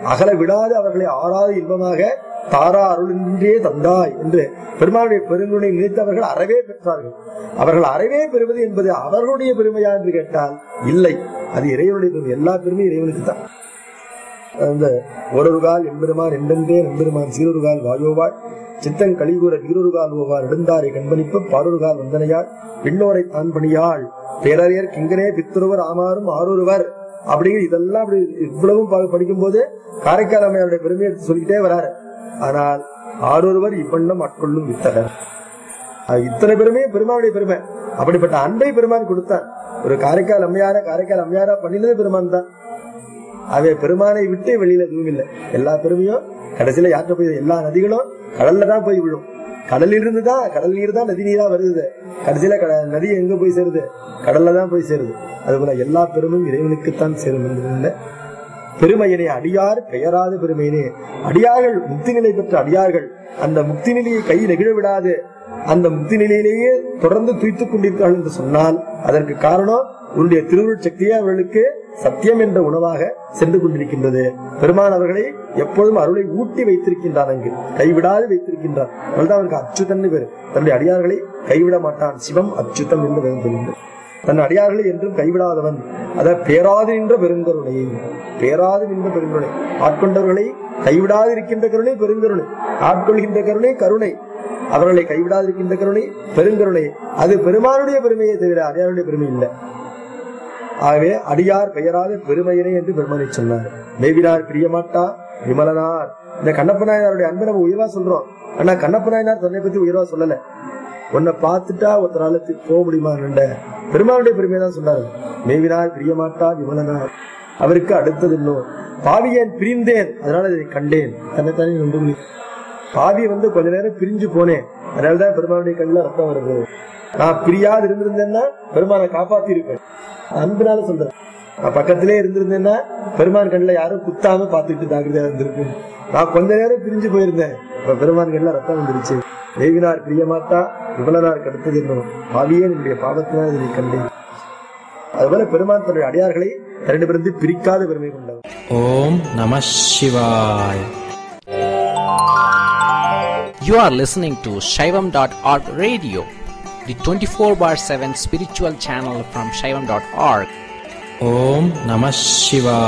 அகல விடாது அவர்களை ஆறாத இன்பமாக தாரா அருளின்றே தந்தாய் என்று பெருமாளுடைய பெருங்குணை நினைத்தவர்கள் அறவே பெற்றார்கள் அவர்கள் அறவே பெறுவது என்பது அவர்களுடைய பெருமையா என்று கேட்டால் இல்லை அது இறைவனுடைய பெருமை எல்லா பெருமையும் இறைவனுக்கு தான் அந்த ஓரொருகால் எம்பெருமான் எண்டென்றே நம்பெருமான் சீரொருகால் வாயோவாள் சித்தங் கலிகூர வீரொருகால் ஓவார் நெடுந்தாரை கண்பணிப்பு பாரொருகால் வந்தனையாள் விண்ணோரை தான் பணியாள் பேரறியர் கிங்கனே பித்துருவர் ஆமாறும் ஆரொருவர் அப்படிங்கிற இதெல்லாம் அப்படி இவ்வளவும் பா- படிக்கும்போது காரைக்கால் அம்மையாருடைய பெருமையை எடுத்து சொல்லிக்கிட்டே வராரு ஆனால் ஆரொருவர் இப்பண்ணம் ஆட்கொள்ளும் வித்தகர் அது இத்தனை பெருமையே பெருமானுடைய பெருமை அப்படிப்பட்ட அன்பை பெருமான் கொடுத்தான் ஒரு காரைக்கால் அம்மையார காரைக்கால் அம்மையாரா பண்ணினது பெருமான் தான் அவை பெருமானை விட்டு வெளியில எதுவும் இல்லை எல்லா பெருமையும் கடைசியில யார்கிட்ட போய் எல்லா நதிகளும் கடல்ல தான் போய் விழும் கடலில் இருந்து தான் கடல் நீர் தான் நதி நீரா வருது கடைசியில கட- நதி எங்க போய் சேருது கடல்ல தான் போய் சேருது அதுபோல எல்லா பெருமையும் இறைவனுக்குத்தான் சேரும் என்பதில்லை பெருமையினை அடியார் பெயராத பெருமையினே அடியார்கள் முக்தி நிலை பெற்ற அடியார்கள் அந்த முக்தி நிலையை கை நெகிழ விடாது அந்த முக்தி நிலையிலேயே தொடர்ந்து துய்த்துக் கொண்டிருக்கிறார்கள் என்று சொன்னால் அதற்கு காரணம் உன்னுடைய திருவுருள் சக்தியே அவர்களுக்கு சத்தியம் என்ற உணவாக சென்று கொண்டிருக்கின்றது பெருமான் அவர்களை எப்பொழுதும் அருளை ஊட்டி வைத்திருக்கின்றான் அங்கு கைவிடாது வைத்திருக்கின்றான் அதனால்தான் அவருக்கு அச்சுதன் பேர் தன்னுடைய அடியார்களை கைவிட மாட்டான் சிவம் அச்சுதம் என்று வேதம் சொல்கின்றது தன் அடியார்களை என்றும் கைவிடாதவன் அத பேராது நின்ற பெருங்கருணை பேராது நின்ற பெருங்கருணை ஆட்கொண்டவர்களை கைவிடாது இருக்கின்ற கருணை பெருங்கருணை ஆட்கொள்கின்ற கருணை கருணை அவர்களை கைவிடாது இருக்கின்ற கருணை பெருங்கருணை அது பெருமானுடைய பெருமையை தவிர அடியாருடைய பெருமை இல்லை ஆகவே அடியார் பெயராத பெருமையினை என்று பெருமானை சொன்னார் மேவினார் பிரியமாட்டா விமலனார் இந்த கண்ணப்ப நாயனாருடைய அன்பை நம்ம உயர்வா சொல்றோம் ஆனா கண்ணப்ப நாயனார் தன்னை பத்தி உயர்வா சொல்லல உன்னை பார்த்துட்டா ஒருத்தரால தி- போக முடியுமா நண்ட பெருமானுடைய பெருமையை தான் சொன்னாரு மேவினார் பிரியமாட்டா விமலனார் அவருக்கு அடுத்தது இன்னும் பாவியன் பிரிந்தேன் அதனால இதை கண்டேன் தன்னைத்தானே நம்ப முடியும் பாவி வந்து கொஞ்ச நேரம் பிரிஞ்சு போனேன் அதனாலதான் பெருமானுடைய கண்ணில் ரத்தம் வருது நான் பிரியாது இருந்திருந்தேன்னா பெருமானை காப்பாத்தி இருப்பேன் அன்புனால சொல்றேன் நான் பக்கத்திலே இருந்திருந்தேன்னா பெருமான் கண்ணில் யாரும் குத்தாம பார்த்துட்டு ஜாக்கிரதையா இருந்திருப்பேன் நான் கொஞ்ச நேரம் பிரிஞ்சு போயிருந்தேன் இப்ப பெருமான் கண்ணில் ரத்தம் வந்துருச்சு தேவினார் பிரியமாட்டா விமலனார் அடுத்தது என்னும் பாவியே என்னுடைய பாவத்தினால் இதை கண்டேன் அதுபோல பெருமான் தன்னுடைய அடியார்களை தன்னிடமிருந்து பிரிக்காத பெருமை கொண்டவர் ஓம் நம சிவாய் You are listening to Shaivam.org radio, the 24 bar 7 spiritual channel from Shaivam.org. Om Namah Shivaya.